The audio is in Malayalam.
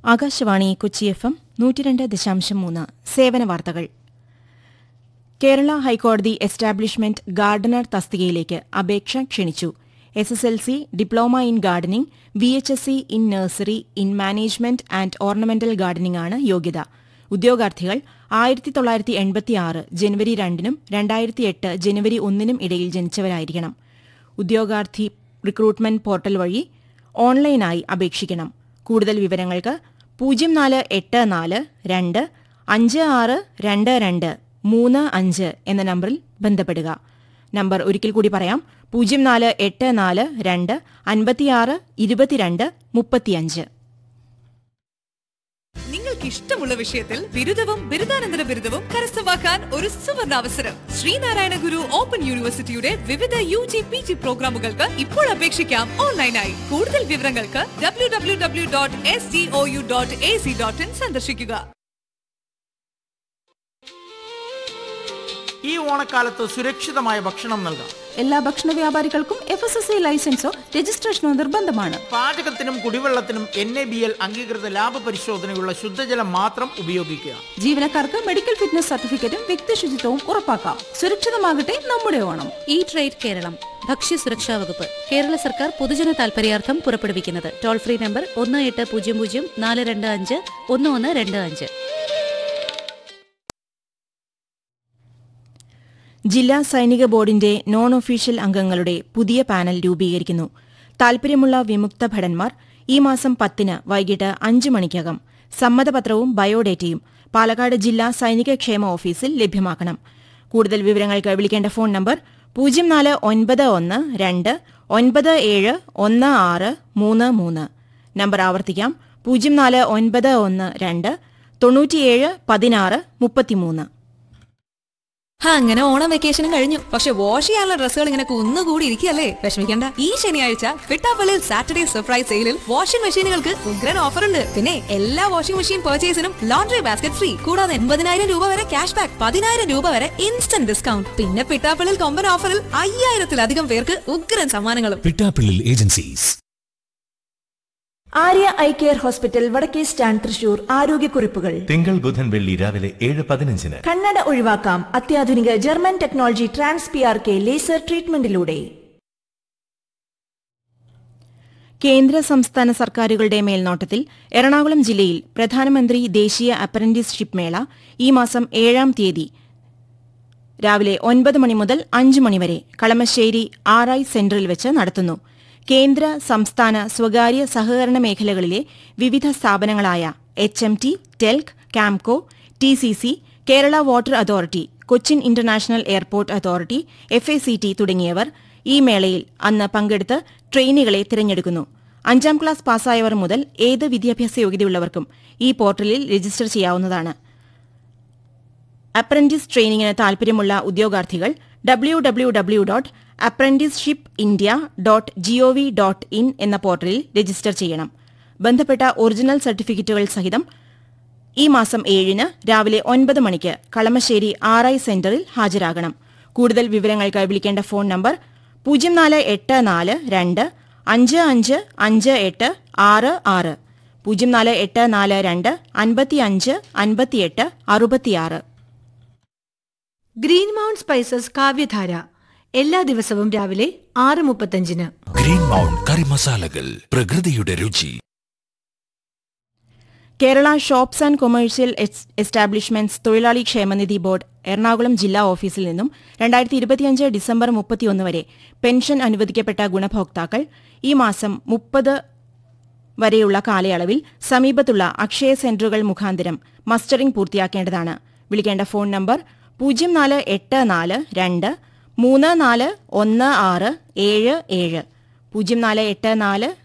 ആകാശവാണി കൊച്ചി എഫ് എം നൂറ്റിരണ്ട് ദശാംശം മൂന്ന് സേവന വാർത്തകൾ കേരള ഹൈക്കോടതി എസ്റ്റാബ്ലിഷ്മെന്റ് ഗാർഡനർ തസ്തികയിലേക്ക് അപേക്ഷ ക്ഷണിച്ചു S S L C diploma in gardening V H S C in nursery in management and ornamental gardening ആണ് യോഗ്യത ഉദ്യോഗാർത്ഥികൾ ആയിരത്തി തൊള്ളായിരത്തി എൺപത്തിയാറ് ജനുവരി രണ്ടിനും രണ്ടായിരത്തി എട്ട് ജനുവരി ഒന്നിനും ഇടയിൽ ജനിച്ചവരായിരിക്കണം ഉദ്യോഗാർത്ഥി റിക്രൂട്ട്മെന്റ് പോർട്ടൽ വഴി ഓൺലൈനായി അപേക്ഷിക്കണം കൂടുതൽ വിവരങ്ങൾക്ക് പൂജ്യം നാല് എട്ട് നാല് രണ്ട് അഞ്ച് ആറ് രണ്ട് രണ്ട് മൂന്ന് അഞ്ച് എന്ന നമ്പറിൽ ബന്ധപ്പെടുക നമ്പർ ഒരിക്കൽ കൂടി പറയാം പൂജ്യം നാല് എട്ട് നാല് രണ്ട് അൻപത്തിയാറ് ഇരുപത്തിരണ്ട് മുപ്പത്തിയഞ്ച് നിങ്ങൾക്ക് ഇഷ്ടമുള്ള വിഷയത്തിൽ ബിരുദവും ബിരുദാനന്തര ബിരുദവും കരസ്ഥമാക്കാൻ ഒരു സുവർണ അവസരം ശ്രീനാരായണ ഗുരു ഓപ്പൺ യൂണിവേഴ്സിറ്റിയുടെ വിവിധ യു ജി പി ജി പ്രോഗ്രാമുകൾക്ക് ഇപ്പോൾ അപേക്ഷിക്കാം ഓൺലൈനായി കൂടുതൽ വിവരങ്ങൾക്ക് W W W dot S D O U dot A C dot in സന്ദർശിക്കുക ഈ ഓണക്കാലത്ത് സുരക്ഷിതമായ ഭക്ഷണം നൽകാം എല്ലാ ഭക്ഷണ വ്യാപാരികൾക്കും എഫ് എസ് എസ് ഐ ലൈസൻസോ രജിസ്ട്രേഷനോ നിർബന്ധമാണ് പാചകത്തിനും കുടിവെള്ളത്തിനും എൻ എ ബി എൽ അംഗീകൃത ലാഭ പരിശോധനയുള്ള ശുദ്ധജലം മാത്രം ഉപയോഗിക്കുക ജീവനക്കാർക്ക് മെഡിക്കൽ ഫിറ്റ്നസ് സർട്ടിഫിക്കറ്റും വ്യക്തി ശുചിത്വവും ഉറപ്പാക്കാം സുരക്ഷിതമാകട്ടെ നമ്മുടെ ഓണം ഈ ട്രേഡ് കേരളം ഭക്ഷ്യസുരക്ഷാ വകുപ്പ് കേരള സർക്കാർ പൊതുജന താൽപര്യാർത്ഥം പുറപ്പെടുവിക്കുന്നത് ടോൾ ഫ്രീ നമ്പർ ഒന്ന് എട്ട് പൂജ്യം പൂജ്യം നാല് രണ്ട് അഞ്ച് ഒന്ന് ഒന്ന് രണ്ട് അഞ്ച് ജില്ലാ സൈനിക ബോർഡിന്റെ നോൺ ഒഫീഷ്യൽ അംഗങ്ങളുടെ പുതിയ പാനൽ രൂപീകരിക്കുന്നു താൽപര്യമുള്ള വിമുക്ത ഭടന്മാർ ഈ മാസം പത്തിന് വൈകിട്ട് അഞ്ച് മണിക്കകം സമ്മതപത്രവും ബയോഡേറ്റയും പാലക്കാട് ജില്ലാ സൈനിക ക്ഷേമ ഓഫീസിൽ ലഭ്യമാക്കണം കൂടുതൽ വിവരങ്ങൾക്ക് വിളിക്കേണ്ട ഫോൺ നമ്പർ പൂജ്യം നാല് ഒൻപത് ഒന്ന് രണ്ട് ഒൻപത് ഏഴ് ഒന്ന് ആറ് മൂന്ന് മൂന്ന് നമ്പർ ആവർത്തിക്കാം പൂജ്യം നാല് ഒൻപത് ഒന്ന് രണ്ട് തൊണ്ണൂറ്റിയേഴ് പതിനാറ് മുപ്പത്തിമൂന്ന് അങ്ങനെ ഓണം വെക്കേഷനും കഴിഞ്ഞു പക്ഷെ വാഷ് ചെയ്യാനുള്ള ഡ്രസ്സുകൾ ഇങ്ങനെ കുന്നുകൂടി ഇരിക്കുകയല്ലേ വിഷമിക്കണ്ട ഈ ശനിയാഴ്ച ഫിറ്റാപ്പലിൽ സാറ്റർഡേ സർപ്രൈസ് സെയിലിൽ വാഷിംഗ് മെഷീനുകൾക്ക് ഉഗ്രൻ ഓഫർ ഉണ്ട് പിന്നെ എല്ലാ വാഷിംഗ് മെഷീൻ പർച്ചേസിനും ലോണ്ടറി ബാസ്ക്കറ്റ് ഫ്രീ കൂടാതെ എൺപതിനായിരം രൂപ വരെ ക്യാഷ് ബാക്ക് പതിനായിരം രൂപ വരെ ഇൻസ്റ്റന്റ് ഡിസ്കൗണ്ട് പിന്നെ പിട്ടാപ്പലിൽ കൊമ്പൻ ഓഫറിൽ അയ്യായിരത്തിലധികം പേർക്ക് ഉഗ്രൻ സമ്മാനങ്ങളും പിട്ടാപ്പിള്ളിൽ agencies Arya eye care hospital വടക്കേ സ്റ്റാൻഡ് തൃശൂർ ആരോഗ്യക്കുറിപ്പുകൾ തിങ്കൾ ബുധൻ വെള്ളി രാവിലെ ഏഴ് പതിനഞ്ചിന് കണ്ണട ഒഴിവാക്കാം അത്യാധുനിക German technology trans P R K laser ട്രീറ്റ്മെന്റിലൂടെ കേന്ദ്ര സംസ്ഥാന സർക്കാരുകളുടെ മേൽനോട്ടത്തിൽ എറണാകുളം ജില്ലയിൽ പ്രധാനമന്ത്രി ദേശീയ അപ്രന്റീസ്ഷിപ്പ് മേള ഈ മാസം ഏഴാം തീയതി രാവിലെ ഒൻപത് മണി മുതൽ അഞ്ച് മണിവരെ കളമശ്ശേരി ആർ ഐ സെന്ററിൽ വെച്ച് നടത്തുന്നു കേന്ദ്ര സംസ്ഥാന സ്വകാര്യ സഹകരണ മേഖലകളിലെ വിവിധ സ്ഥാപനങ്ങളായ H M T Telk Kamco T C C Kerala water authority Cochin international airport authority F A C T തുടങ്ങിയവർ ഈ മേളയിൽ അന്ന് പങ്കെടുത്ത് ട്രെയിനികളെ തിരഞ്ഞെടുക്കുന്നു അഞ്ചാം ക്ലാസ് പാസ്സായവർ മുതൽ ഏത് വിദ്യാഭ്യാസ യോഗ്യതയുള്ളവർക്കും ഈ പോർട്ടലിൽ രജിസ്റ്റർ ചെയ്യാവുന്നതാണ് അപ്രന്റീസ് ട്രെയിനിങ്ങിന് താൽപര്യമുള്ള ഉദ്യോഗാർത്ഥികൾ W W W dot apprenticeship India dot GOV dot in എന്ന പോർട്ടലിൽ രജിസ്റ്റർ ചെയ്യണം ബന്ധപ്പെട്ട ഒറിജിനൽ സർട്ടിഫിക്കറ്റുകൾ സഹിതം ഈ മാസം ഏഴിന് രാവിലെ ഒൻപത് മണിക്ക് കളമശ്ശേരി ആർ ഐ സെന്ററിൽ ഹാജരാകണം കൂടുതൽ വിവരങ്ങൾക്ക് വിളിക്കേണ്ട ഫോൺ നമ്പർ പൂജ്യം നാല് എട്ട് നാല് രണ്ട് അഞ്ച് അഞ്ച് അഞ്ച് എട്ട് ആറ് ആറ് പൂജ്യം നാല് എട്ട് നാല് രണ്ട് അൻപത്തിയഞ്ച് അൻപത്തിയെട്ട് അറുപത്തിയാറ് ഗ്രീൻ മൗണ്ട് സ്പൈസസ് കാവ്യധാര എല്ലാ ദിവസവും രാവിലെ ആറ് മുപ്പത്തഞ്ചിന് ഗ്രീൻ മൗണ്ട് കറി മസാലകൾ പ്രകൃതിയുടെ രുചി കേരള ഷോപ്സ് ആൻഡ് കൊമേഴ്സ്യൽ എസ്- എസ്റ്റാബ്ലിഷ്മെന്റ്സ് തൊഴിലാളി ക്ഷേമനിധി ബോർഡ് എറണാകുളം ജില്ലാ ഓഫീസിൽ നിന്നും രണ്ടായിരത്തി ഇരുപത്തിയഞ്ച് ഡിസംബർ മുപ്പത്തിയൊന്ന് വരെ പെൻഷൻ അനുവദിക്കപ്പെട്ട ഗുണഭോക്താക്കൾ ഈ മാസം മുപ്പത് വരെയുള്ള കാലയളവിൽ സമീപത്തുള്ള അക്ഷയ സെന്ററുകൾ മുഖാന്തരം മസ്റ്ററിംഗ് പൂർത്തിയാക്കേണ്ടതാണ് വിളിക്കേണ്ട ഫോൺ നമ്പർ പൂജ്യം നാല് എട്ട് നാല് രണ്ട് മൂന്ന് നാല് ഒന്ന് ആറ് ഏഴ് ഏഴ് പൂജ്യം നാല് എട്ട് നാല്